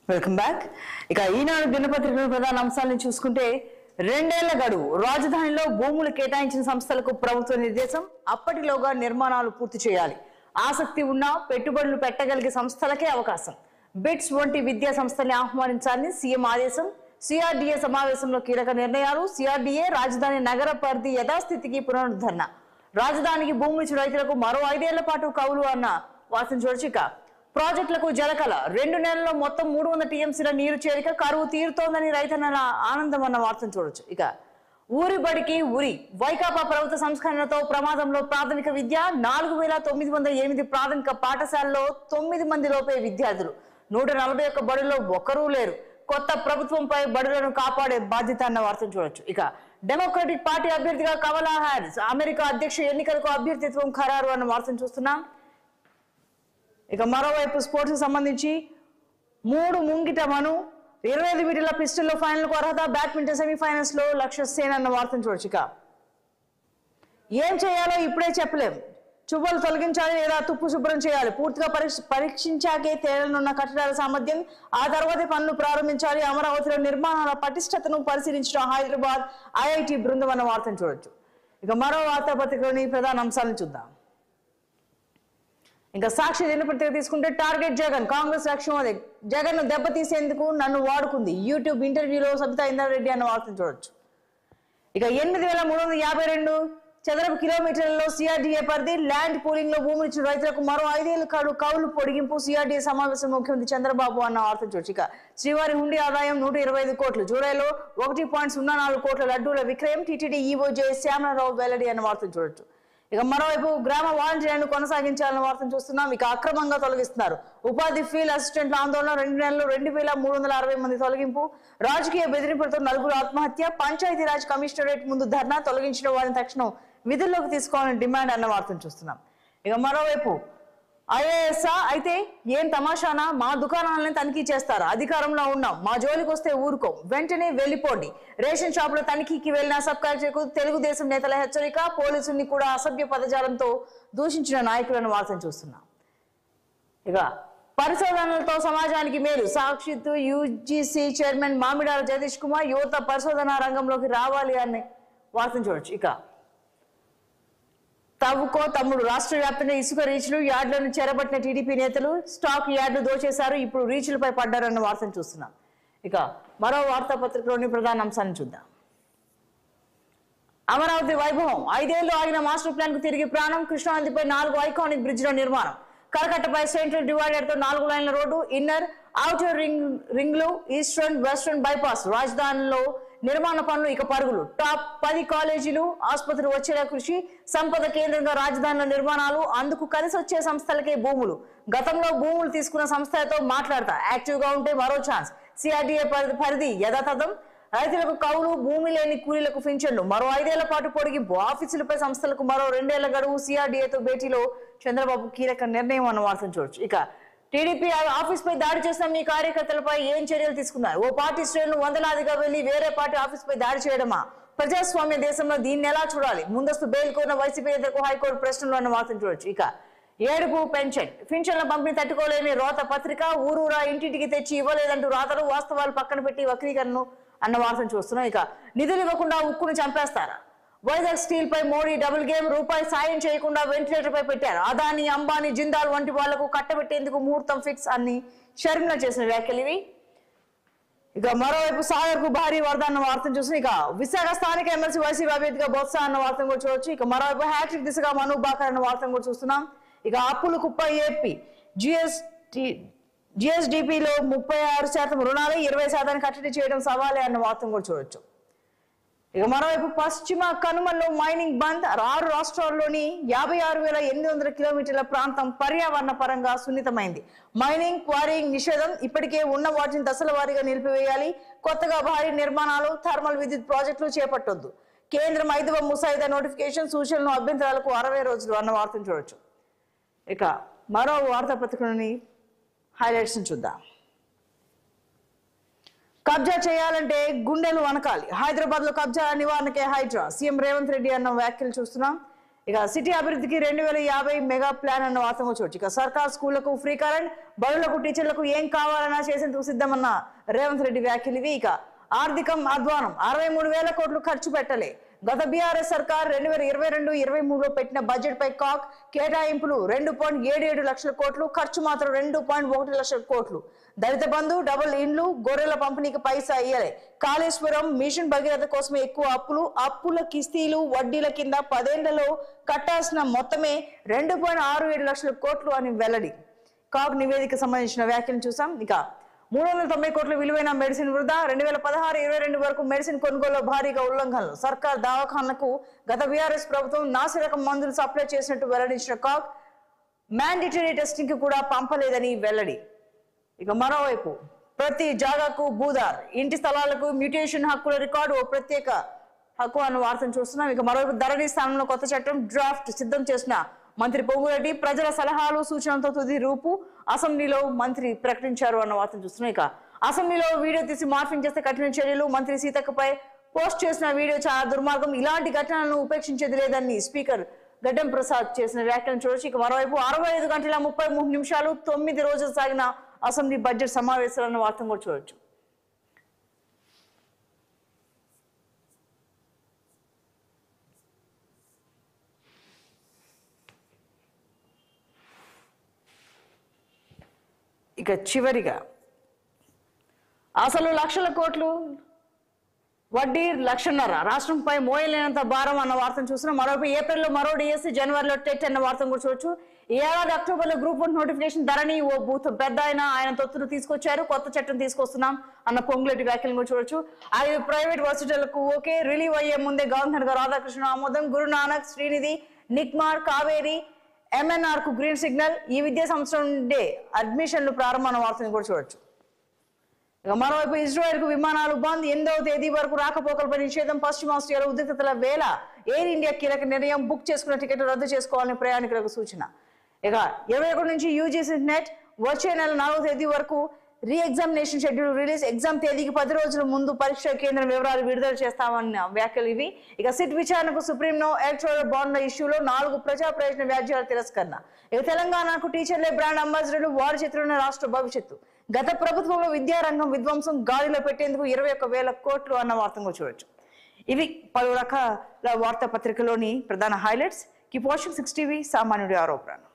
welcome back ఇక ఈనాడు దినపత్రికల ప్రధాన అంశాలను చూసుకుంటే రెండేళ్ల గడువు రాజధానిలో భూములు కేటాయించిన సంస్థలకు ప్రభుత్వ నిర్దేశం అప్పటిలోగా నిర్మాణాలు పూర్తి చేయాలి ఆసక్తి ఉన్న పెట్టుబడులు పెట్టగలిగే సంస్థలకే అవకాశం బిట్స్ వంటి విద్యా సంస్థల్ని ఆహ్వానించాలని సీఎం ఆదేశం సిఆర్డీఏ సమావేశంలో కీలక నిర్ణయాలు సిఆర్డీఏ రాజధాని నగర పరిధి యథాస్థితికి పునరుద్ధరణ రాజధానికి భూములు ఇచ్చిన రైతులకు మరో ఐదేళ్ల పాటు కౌలు అన్న వాసన చూడచిక ప్రాజెక్టులకు జలకల రెండు నెలల్లో మొత్తం మూడు వందల టీఎంసీల నీరు చేరిక కరువు తీరుతోందని రైతన్నల ఆనందం అన్న వార్తను చూడొచ్చు ఇక ఊరి బడికి ఊరి వైకాపా ప్రభుత్వ సంస్కరణతో ప్రమాదంలో ప్రాథమిక విద్య నాలుగు వేల తొమ్మిది వందల ఎనిమిది ప్రాథమిక పాఠశాలలో తొమ్మిది మంది లోపే విద్యార్థులు నూట నలభై ఒక్క బడుల్లో ఒక్కరూ లేరు కొత్త ప్రభుత్వంపై బడులను కాపాడే బాధ్యత అన్న వార్తను చూడొచ్చు ఇక డెమోక్రటిక్ పార్టీ అభ్యర్థిగా కమలా హ్యారిస్ అమెరికా అధ్యక్ష ఎన్నికలకు అభ్యర్థిత్వం ఖరారు అన్న వార్తను చూస్తున్నాం ఇక మరోవైపు స్పోర్ట్స్ కి సంబంధించి మూడు ముంగిట మను ఇరవై ఐదు మీటర్ల పిస్టల్లో ఫైనల్ కు అర్హత బ్యాడ్మింటన్ సెమీఫైనల్స్ లో లక్ష్య సేన్ అన్న వార్తను చూడొచ్చు ఇక ఏం చేయాలో ఇప్పుడే చెప్పలేం చువ్వలు తొలగించాలి లేదా తుప్పు శుభ్రం చేయాలి పూర్తిగా పరీక్ష పరీక్షించాకే తేలనున్న కట్టడాల సామర్థ్యం ఆ తర్వాతే పనులు ప్రారంభించాలి అమరావతిలో నిర్మాణాల పటిష్టతను పరిశీలించిన హైదరాబాద్ ఐఐటి బృందం అన్న వార్తను చూడొచ్చు ఇక మరో వార్తాపత్రికలోని ప్రధాన అంశాలను చూద్దాం ఇంకా సాక్షి దినపత్రిక తీసుకుంటే టార్గెట్ జగన్ కాంగ్రెస్ లక్ష్యం అదే జగన్ దెబ్బతీసేందుకు నన్ను వాడుకుంది యూట్యూబ్ ఇంటర్వ్యూలో సబితా ఇంద్రారెడ్డి అన్న వార్తను చూడొచ్చు ఇక ఎనిమిది వేల మూడు వందల యాభై రెండు చదరపు కిలోమీటర్లలో సిఆర్డీఏ పరిధి ల్యాండ్ పూలింగ్ లో భూములు ఇచ్చిన రైతులకు మరో ఐదేళ్ల కాడు కౌలు పొడిగింపు సిఆర్డీఏ సమావేశం ముఖ్యమంత్రి చంద్రబాబు అన్న వార్త చూడొచ్చు ఇక శ్రీవారి హుండీ ఆదాయం నూట ఇరవై ఐదు కోట్లు జూలైలో ఒకటి పాయింట్ సున్నా నాలుగు కోట్ల లడ్డూల విక్రయం టీటీడీ ఈవో జే శ్యామరావు వెల్లడి అన్న వార్తను చూడొచ్చు ఇక మరోవైపు గ్రామ వాలంటీర్లను కొనసాగించాలన్న వార్తను చూస్తున్నాం ఇక అక్రమంగా తొలగిస్తున్నారు ఉపాధి ఫీల్డ్ అసిస్టెంట్ల ఆందోళన రెండు నెలలు రెండు వేల మూడు వందల అరవై మంది తొలగింపు రాజకీయ బెదిరింపులతో నలుగురు ఆత్మహత్య పంచాయతీరాజ్ కమిషనరేట్ ముందు ధర్నా తొలగించిన వారిని తక్షణం విధుల్లోకి తీసుకోవాలని డిమాండ్ అన్న వార్తను చూస్తున్నాం ఇక మరోవైపు ఐఏఎస్ఆ అయితే ఏం తమాషానా మా దుకాణాలను తనిఖీ చేస్తారు అధికారంలో ఉన్నాం మా జోలికి వస్తే ఊరుకోం వెంటనే వెళ్ళిపోండి రేషన్ షాపుల తనిఖీకి వెళ్లిన సబ్ కలెక్టర్కు తెలుగుదేశం నేతల హెచ్చరిక పోలీసుల్ని కూడా అసభ్య పదజాలంతో దూషించిన నాయకులను వార్తను చూస్తున్నాం ఇక పరిశోధనలతో సమాజానికి మేలు సాక్షిత్ యూజీసీ చైర్మన్ మామిడాల జగదీష్ కుమార్ యువత పరిశోధన రంగంలోకి రావాలి అనే వార్తను చూడొచ్చు ఇక తవ్వుకో తమ్ముడు రాష్ట్ర వ్యాప్తంగా ఇసుక రీచ్లు యార్డులను చెరబట్టిన టీడీపీ నేతలు స్టాక్ యార్డులు దోచేశారు ఇప్పుడు రీచ్లపై పడ్డారన్న వార్తను చూస్తున్నాం ఇక మరో వార్తాపత్రికలోని ప్రధాన అంశాన్ని చూద్దాం అమరావతి వైభవం ఐదేళ్లు ఆగిన మాస్టర్ ప్లాన్ కు తిరిగి ప్రాణం కృష్ణానదిపై నాలుగు ఐకానిక్ బ్రిడ్జ్ల నిర్మాణం కరకట్టపై సెంట్రల్ డివైడర్ తో నాలుగు లైన్ల రోడ్డు ఇన్నర్ అవుటర్ రింగ్ రింగ్లు ఈస్టర్న్ వెస్టర్న్ బైపాస్ రాజధానిలో నిర్మాణ పనులు ఇక పరుగులు టాప్ పది కాలేజీలు ఆసుపత్రి వచ్చేలా కృషి సంపద కేంద్రంగా రాజధానుల నిర్మాణాలు అందుకు కలిసి వచ్చే సంస్థలకే భూములు గతంలో భూములు తీసుకున్న సంస్థలతో మాట్లాడతా యాక్టివ్ గా ఉంటే మరో ఛాన్స్ సిఆర్డీఏ పరిధి యథాతథం రైతులకు కౌలు భూమి లేని కూలీలకు పింఛన్లు మరో ఐదేళ్ల పాటు పొడిగింపు ఆఫీసులపై సంస్థలకు మరో రెండేళ్ల గడువు సిఆర్డీఏతో భేటీలో చంద్రబాబు కీలక నిర్ణయం అన్న వార్తను చూడొచ్చు ఇక టీడీపీ ఆఫీస్ పై దాడి చేసిన మీ కార్యకర్తలపై ఏం చర్యలు తీసుకున్నారు ఓ పార్టీ శ్రేణులు వందలాదిగా వెళ్లి వేరే పార్టీ ఆఫీస్ పై దాడి చేయడమా ప్రజాస్వామ్య దేశంలో దీన్ని ఎలా చూడాలి ముందస్తు బెయిల్ కోరిన వైసీపీ నేతలకు హైకోర్టు ప్రశ్నలు అన్న వార్తను చూడొచ్చు ఇక ఏడుపు పెన్షన్ పింఛన్ల పంపిణీ తట్టుకోలేని రోత పత్రిక ఊరూరా ఇంటింటికి తెచ్చి ఇవ్వలేదంటూ రాతలు వాస్తవాలు పక్కన పెట్టి వక్రీకరణను అన్న వార్తను చూస్తున్నాం ఇక నిధులు ఇవ్వకుండా ఉక్కును చంపేస్తారా వైజాగ్ స్టీల్ పై మోడీ డబుల్ గేమ్ రూపాయి సాయం చేయకుండా వెంటిలేటర్ పై పెట్టారు అదాని అంబానీ జిందాల్ వంటి వాళ్లకు కట్టబెట్టేందుకు ముహూర్తం ఫిక్స్ అని షర్మిల చేసిన వ్యాఖ్యలు ఇవి ఇక మరోవైపు సాగర్ కు భారీ వరద అన్న వార్తను చూసి ఇక విశాఖ స్థానిక ఎమ్మెల్సీ వైసీపీ అభ్యర్థిగా బొత్స అన్న వార్తను కూడా చూడొచ్చు ఇక మరోవైపు హ్యాట్రిక్ దిశగా మను బాకర్ అన్న వార్తను కూడా చూస్తున్నాం ఇక అప్పులు కుప్ప ఏపీ జిఎస్టి జిఎస్డిపిలో ముప్పై ఆరు శాతం రుణాలు ఇరవై శాతాన్ని కట్టడి చేయడం సవాలే అన్న వార్తను కూడా చూడొచ్చు ఇక మరోవైపు పశ్చిమ కనుమల్లో మైనింగ్ బంద్ ఆరు రాష్ట్రాల్లోని యాభై ఆరు వేల ఎనిమిది వందల కిలోమీటర్ల ప్రాంతం పర్యావరణ పరంగా సున్నితమైంది మైనింగ్ క్వారీయింగ్ నిషేధం ఇప్పటికే ఉన్న వాటిని దశల వారీగా నిలిపివేయాలి కొత్తగా భారీ నిర్మాణాలు థర్మల్ విద్యుత్ ప్రాజెక్టులు చేపట్టొద్దు కేంద్రం ఐదవ ముసాయిదా నోటిఫికేషన్ సూచనలు అభ్యంతరాలకు అరవై రోజులు అన్న వార్తను చూడొచ్చు ఇక మరో వార్తాపత్రికలోని హైలైట్స్ చూద్దాం కబ్జా చేయాలంటే గుండెలు వనకాలి హైదరాబాద్ లో కబ్జా నివారణకే హైడ్రా సీఎం రేవంత్ రెడ్డి అన్న వ్యాఖ్యలు చూస్తున్నాం ఇక సిటీ అభివృద్ధికి రెండు వేల యాభై మెగా ప్లాన్ అన్న వార్త చూడొచ్చు ఇక సర్కార్ స్కూళ్లకు ఫ్రీ కరెంట్ బడులకు టీచర్లకు ఏం కావాలన్నా చేసేందుకు సిద్ధమన్న రేవంత్ రెడ్డి వ్యాఖ్యలు ఇవి ఇక ఆర్థికం అధ్వానం అరవై మూడు వేల కోట్లు ఖర్చు పెట్టలే గత బీఆర్ఎస్ సర్కార్ రెండు వేల ఇరవై రెండు ఇరవై మూడులో పెట్టిన బడ్జెట్ పై కాక్ కేటాయింపులు రెండు పాయింట్ ఏడు ఏడు లక్షల కోట్లు ఖర్చు మాత్రం రెండు పాయింట్ ఒకటి లక్షల కోట్లు దళిత బంధు డబుల్ ఇండ్లు గొర్రెల పంపిణీకి పైసా ఇయ్యలే కాళేశ్వరం మిషన్ భగీరథ కోసమే ఎక్కువ అప్పులు అప్పుల కిస్తీలు వడ్డీల కింద పదేళ్లలో కట్టాల్సిన మొత్తమే రెండు పాయింట్ ఆరు ఏడు లక్షల కోట్లు అని వెల్లడి కాగ్ నివేదిక సంబంధించిన వ్యాఖ్యలు చూసాం ఇక మూడు వందల తొంభై కోట్ల విలువైన మెడిసిన్ వృధా రెండు వేల పదహారు ఇరవై రెండు వరకు మెడిసిన్ కొనుగోలులో భారీగా ఉల్లంఘనలు సర్కార్ దవాఖానలకు గత బీఆర్ఎస్ ప్రభుత్వం నాసి రకం మందులు సప్లై చేసినట్టు వెల్లడించిన కాగ్ మ్యాండేటరీ టెస్టింగ్ కి కూడా పంపలేదని వెల్లడి ఇక మరోవైపు ప్రతి జాగాకు భూదార్ ఇంటి స్థలాలకు మ్యూటేషన్ హక్కుల రికార్డు ఓ ప్రత్యేక హక్కు అన్న వార్తను చూస్తున్నాం ఇక మరోవైపు ధరణి స్థానంలో కొత్త చట్టం డ్రాఫ్ట్ సిద్ధం చేసిన మంత్రి పొంగురెడ్డి ప్రజల సలహాలు సూచనలతో తుది రూపు అసెంబ్లీలో మంత్రి ప్రకటించారు అన్న వార్తను చూస్తున్నాం ఇక అసెంబ్లీలో వీడియో తీసి మార్ఫింగ్ చేస్తే కఠిన చర్యలు మంత్రి సీతక్కపై పోస్ట్ చేసిన వీడియో చాలా దుర్మార్గం ఇలాంటి ఘటనలను ఉపేక్షించేది లేదని స్పీకర్ గడ్డం ప్రసాద్ చేసిన వ్యాఖ్యలను చూడొచ్చు ఇక మరోవైపు అరవై ఐదు గంటల ముప్పై మూడు నిమిషాలు తొమ్మిది రోజులు సాగిన అసెంబ్లీ బడ్జెట్ సమావేశాలన్న వార్తను కూడా చూడొచ్చు ఇక చివరిగా అసలు లక్షల కోట్లు వడ్డీ లక్షన్నర రాష్ట్రంపై మోయలేనంత భారం అన్న వార్తను చూస్తున్నాం మరోవైపు ఏప్రిల్లో మరో డిఎస్సి జనవరిలో టెట్ అన్న వార్తను కూడా చూడొచ్చు ఈ ఏడాది అక్టోబర్లో గ్రూప్ వన్ నోటిఫికేషన్ ధరని ఓ బూత్ పెద్ద ఆయన ఆయన తొత్తును తీసుకొచ్చారు కొత్త చట్టం తీసుకొస్తున్నాం అన్న పొంగులెట్టి వ్యాఖ్యలను కూడా చూడొచ్చు ఐదు ప్రైవేట్ వర్సిటీలకు ఓకే రిలీవ్ అయ్యే ముందే గవర్నర్ గారు రాధాకృష్ణ ఆమోదం గురునానక్ శ్రీనిధి నిక్మార్ కావేరి ఎంఎన్ఆర్ కు గ్రీన్ సిగ్నల్ ఈ విద్యా సంవత్సరం నుండే అడ్మిషన్లు ప్రారంభం అన్న వార్తను కూడా చూడొచ్చు ఇక మరోవైపు ఇజ్రాయెల్ కు విమానాలు బంద్ ఎనిమిదవ తేదీ వరకు రాకపోకలపై నిషేధం పశ్చిమ ఆస్ట్రేలియాలో ఉద్రిక్తతల వేళ ఎయిర్ ఇండియా కీలక నిర్ణయం బుక్ చేసుకున్న టికెట్ రద్దు చేసుకోవాలని ప్రయాణికులకు సూచన ఇక ఇరవై ఒకటి నుంచి యూజీసీ నెట్ వచ్చే నెల నాలుగో తేదీ వరకు reexamination schedule release exam తేదీకి పది రోజుల ముందు పరీక్ష కేంద్రం వివరాలు విడుదల చేస్తామన్న వ్యాఖ్యలు ఇవి ఇక సిట్ విచారణకు సుప్రీంలో ఎలక్టోరల్ బాండ్ల ఇష్యూలో నాలుగు ప్రజా ప్రయోజన వ్యాజ్యాల తిరస్కరణ ఇక తెలంగాణకు టీచర్లే బ్రాండ్ అంబాసిడర్లు వారి చేతిలోనే రాష్ట్ర భవిష్యత్తు గత ప్రభుత్వంలో విద్యారంగం విధ్వంసం గాలిలో పెట్టేందుకు ఇరవై ఒక్క వేల కోట్లు అన్న వార్తను కూడా చూడొచ్చు ఇవి పలు రకాల వార్తాపత్రికలోని ప్రధాన highlights keep watching six TV సామాన్యుడి ఆరోపణ